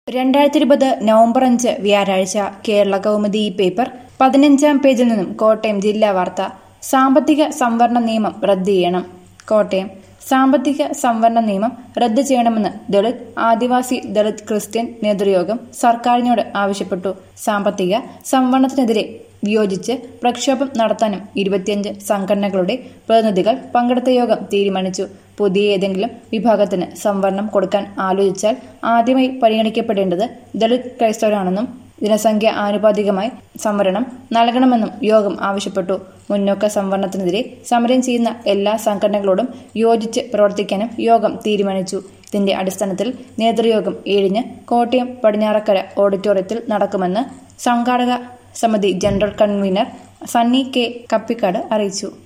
രണ്ടായിരത്തി ഇരുപത് നവംബർ അഞ്ച് വ്യാഴാഴ്ച കേരള കൗമുദി ഈ പേപ്പർ പതിനഞ്ചാം പേജിൽ നിന്നും കോട്ടയം ജില്ലാ വാർത്ത സാമ്പത്തിക സംവരണ നിയമം റദ്ദ് ചെയ്യണം കോട്ടയം സാമ്പത്തിക സംവരണ നിയമം റദ്ദ് ചെയ്യണമെന്ന് ദളിത് ആദിവാസി ദളിത് ക്രിസ്ത്യൻ നേതൃയോഗം സർക്കാരിനോട് ആവശ്യപ്പെട്ടു സാമ്പത്തിക സംവരണത്തിനെതിരെ വിയോജിച്ച് പ്രക്ഷോഭം നടത്താനും ഇരുപത്തിയഞ്ച് സംഘടനകളുടെ പ്രതിനിധികൾ പങ്കെടുത്ത യോഗം തീരുമാനിച്ചു പുതിയ ഏതെങ്കിലും വിഭാഗത്തിന് സംവരണം കൊടുക്കാൻ ആലോചിച്ചാൽ ആദ്യമായി പരിഗണിക്കപ്പെടേണ്ടത് ദളിത് ക്രൈസ്തവരാണെന്നും ജനസംഖ്യ ആനുപാതികമായി സംവരണം നൽകണമെന്നും യോഗം ആവശ്യപ്പെട്ടു മുന്നോക്ക സംവരണത്തിനെതിരെ സമരം ചെയ്യുന്ന എല്ലാ സംഘടനകളോടും യോജിച്ച് പ്രവർത്തിക്കാനും യോഗം തീരുമാനിച്ചു ഇതിന്റെ അടിസ്ഥാനത്തിൽ നേതൃയോഗം ഏഴിന് കോട്ടയം പടിഞ്ഞാറക്കര ഓഡിറ്റോറിയത്തിൽ നടക്കുമെന്ന് സംഘാടക സമിതി general convener Sunny K Kappikkad അറിയിച്ചു